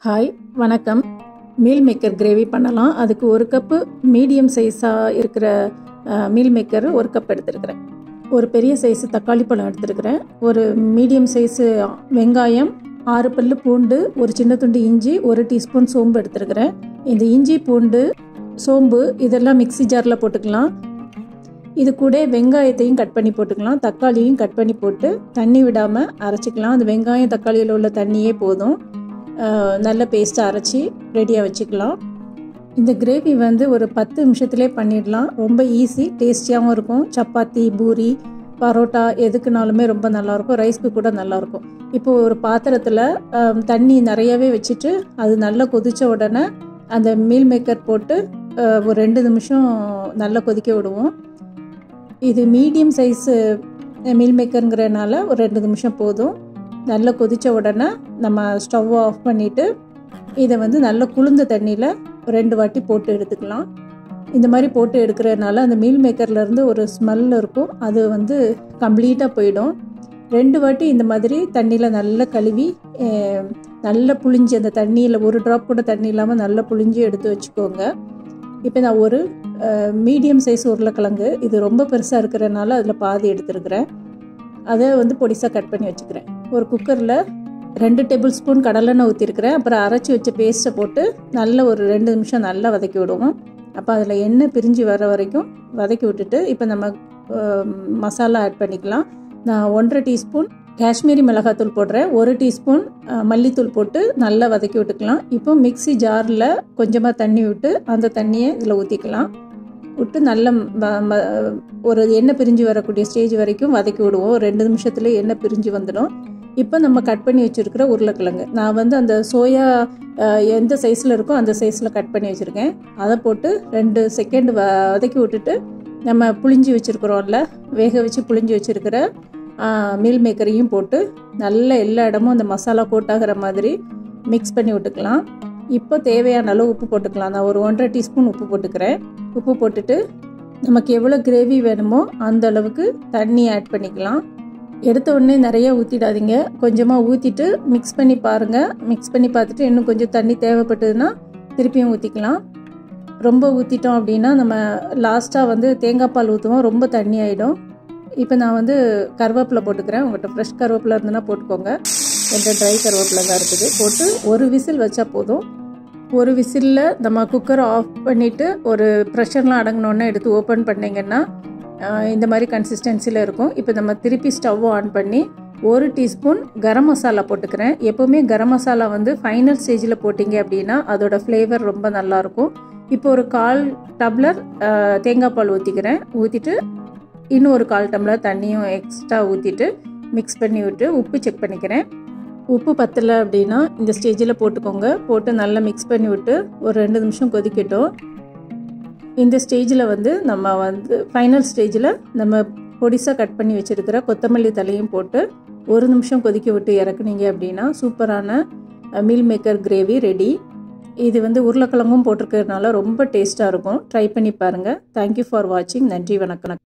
hi வணக்கம் meal maker gravy பண்ணலாம் அதுக்கு ஒரு கப்பு மீடியம் சைஸாக இருக்கிற மீல் மேக்கர் ஒரு கப் எடுத்துருக்கிறேன் ஒரு பெரிய சைஸு தக்காளி பழம் எடுத்துருக்கிறேன் ஒரு மீடியம் சைஸு வெங்காயம் ஆறு பல்லு பூண்டு ஒரு சின்ன துண்டு இஞ்சி ஒரு டீஸ்பூன் சோம்பு எடுத்துருக்கிறேன் இந்த இஞ்சி பூண்டு சோம்பு இதெல்லாம் மிக்ஸி ஜாரில் போட்டுக்கலாம் இது கூட வெங்காயத்தையும் கட் பண்ணி போட்டுக்கலாம் தக்காளியும் கட் பண்ணி போட்டு தண்ணி விடாமல் அரைச்சிக்கலாம் அந்த வெங்காயம் தக்காளியில் உள்ள தண்ணியே போதும் அஹ் நல்ல பேஸ்ட்டாக அரைச்சி ரெடியாக வச்சுக்கலாம் இந்த கிரேவி வந்து ஒரு பத்து நிமிஷத்துலேயே பண்ணிடலாம் ரொம்ப ஈஸி டேஸ்டியாகவும் இருக்கும் சப்பாத்தி பூரி பரோட்டா எதுக்குனாலுமே ரொம்ப நல்லாயிருக்கும் ரைஸ்க்கு கூட நல்லாயிருக்கும் இப்போ ஒரு பாத்திரத்தில் அஹ், தண்ணி நிறையவே வச்சுட்டு அது நல்லா கொதித்த உடனே அந்த மீல் மேக்கர் போட்டு அஹ், ஒரு ரெண்டு நிமிஷம் நல்லா கொதிக்க விடுவோம் இது மீடியம் சைஸு மீல் மேக்கருங்கிறனால ஒரு ரெண்டு நிமிஷம் போதும் நல்லா கொதித்த உடனே நம்ம ஸ்டவ் ஆஃப் பண்ணிவிட்டு இதை வந்து நல்ல குளிர்ந்த தண்ணியில் ரெண்டு வாட்டி போட்டு எடுத்துக்கலாம் இந்த மாதிரி போட்டு எடுக்கிறதுனால அந்த மீல் மேக்கர்லேருந்து ஒரு ஸ்மெல் இருக்கும் அது வந்து கம்ப்ளீட்டாக போயிடும் ரெண்டு வாட்டி இந்த மாதிரி தண்ணியில் நல்லா கழுவி அஹ், நல்லா புளிஞ்சு அந்த தண்ணியில் ஒரு ட்ராப் கூட தண்ணி இல்லாமல் நல்லா புளிஞ்சு எடுத்து வச்சுக்கோங்க இப்போ நான் ஒரு மீடியம் சைஸ் உருளைக்கிழங்கு இது ரொம்ப பெருசாக இருக்கிறனால அதில் பாதி எடுத்துருக்கிறேன் அதை வந்து பொடிசாக கட் பண்ணி வச்சுக்கிறேன் ஒரு குக்கரில் ரெண்டு டேபிள் ஸ்பூன் கடலெண்ணெய் ஊற்றிருக்கிறேன் அப்புறம் அரைச்சி வச்ச பேஸ்ட்டை போட்டு நல்ல ஒரு ரெண்டு நிமிஷம் நல்லா வதக்கி விடுவோம் அப்போ அதில் எண்ணெய் பிரிஞ்சு வர வரைக்கும் வதக்கி விட்டுட்டு இப்போ நம்ம அஹ், மசாலா ஆட் பண்ணிக்கலாம் நான் ஒன்றரை டீஸ்பூன் காஷ்மீரி மிளகாத்தூள் போடுறேன் ஒரு டீஸ்பூன் அஹ், மல்லித்தூள் போட்டு நல்லா வதக்கி விட்டுக்கலாம் இப்போ மிக்ஸி ஜாரில் கொஞ்சமாக தண்ணி விட்டு அந்த தண்ணியை இதில் ஊற்றிக்கலாம் விட்டு நல்ல ம- ம- ஒரு எண்ணெய் பிரிஞ்சு வரக்கூடிய ஸ்டேஜ் வரைக்கும் வதக்கி விடுவோம் ஒரு ரெண்டு நிமிஷத்துல எண்ணெய் பிரிஞ்சு வந்துடும் இப்போ நம்ம கட் பண்ணி வச்சுருக்கிற உருளைக்கிழங்கு நான் வந்து அந்த சோயா அஹ், எந்த சைஸில் இருக்கோ அந்த சைஸில் கட் பண்ணி வச்சுருக்கேன் அதை போட்டு ரெண்டு செகண்ட் வ வதக்கி விட்டுட்டு நம்ம புளிஞ்சு வச்சுருக்குறோம்ல வேக வச்சு புளிஞ்சு வச்சுருக்கிற மீல் மேக்கரையும் போட்டு நல்ல எல்லா இடமும் அந்த மசாலா கோட்டாகிற மாதிரி மிக்ஸ் பண்ணி விட்டுக்கலாம் இப்போ தேவையான அளவு உப்பு போட்டுக்கலாம் நான் ஒரு ஒன்றரை டீஸ்பூன் உப்பு போட்டுக்கிறேன் உப்பு போட்டுட்டு நமக்கு எவ்வளோ கிரேவி வேணுமோ அந்த அளவுக்கு தண்ணி ஆட் பண்ணிக்கலாம் எடுத்த உடனே நிறைய ஊற்றிடாதீங்க கொஞ்சமாக ஊற்றிட்டு மிக்ஸ் பண்ணி பாருங்கள் மிக்ஸ் பண்ணி பார்த்துட்டு இன்னும் கொஞ்சம் தண்ணி தேவைப்பட்டதுன்னா திருப்பியும் ஊற்றிக்கலாம் ரொம்ப ஊற்றிட்டோம் அப்படின்னா நம்ம லாஸ்ட்டாக வந்து தேங்காய் பால் ஊற்றுவோம் ரொம்ப தண்ணி ஆகிடும் இப்போ நான் வந்து கருவேப்பிலை போட்டுக்கிறேன் உங்கள்கிட்ட ஃப்ரெஷ் கருவேப்பிலை இருந்ததுன்னா போட்டுக்கோங்க என்கிட்ட ட்ரை கருவேப்பிலை தான் இருக்குது போட்டு ஒரு விசில் வச்சா போதும் ஒரு விசிலில் நம்ம குக்கரை ஆஃப் பண்ணிவிட்டு ஒரு ப்ரெஷர்லாம் அடங்கினோன்னே எடுத்து ஓப்பன் பண்ணிங்கன்னா ஆஹ், இந்த மாதிரி கன்சிஸ்டன்சியில் இருக்கும் இப்போ நம்ம திருப்பி ஸ்டவ் ஆன் பண்ணி ஒரு டீஸ்பூன் கரம் மசாலா போட்டுக்கிறேன் எப்போவுமே கரம் மசாலா வந்து ஃபைனல் ஸ்டேஜில் போட்டிங்க அப்படின்னா அதோட ஃப்ளேவர் ரொம்ப நல்லாயிருக்கும் இப்போ ஒரு கால் டம்ளர் ஆஹ், தேங்காய் பால் ஊற்றிக்கிறேன் ஊற்றிட்டு இன்னும் ஒரு கால் டம்ளர் தண்ணியும் எக்ஸ்ட்ரா ஊற்றிட்டு மிக்ஸ் பண்ணி விட்டு உப்பு செக் பண்ணிக்கிறேன் உப்பு பத்தலை அப்படின்னா இந்த ஸ்டேஜில் போட்டுக்கோங்க போட்டு நல்லா மிக்ஸ் பண்ணி விட்டு ஒரு ரெண்டு நிமிஷம் கொதிக்கட்டும் இந்த ஸ்டேஜில் வந்து நம்ம வந்து ஃபைனல் ஸ்டேஜில் நம்ம பொடிசாக கட் பண்ணி வச்சுருக்கிற கொத்தமல்லி தலையும் போட்டு ஒரு நிமிஷம் கொதிக்க விட்டு இறக்குனீங்க அப்படின்னா சூப்பரான மீல் மேக்கர் கிரேவி ரெடி இது வந்து உருளைக்கிழங்கும் போட்டிருக்கிறதுனால ரொம்ப டேஸ்ட்டாக இருக்கும் ட்ரை பண்ணி பாருங்கள் தேங்க்யூ ஃபார் வாட்சிங் நன்றி வணக்கம்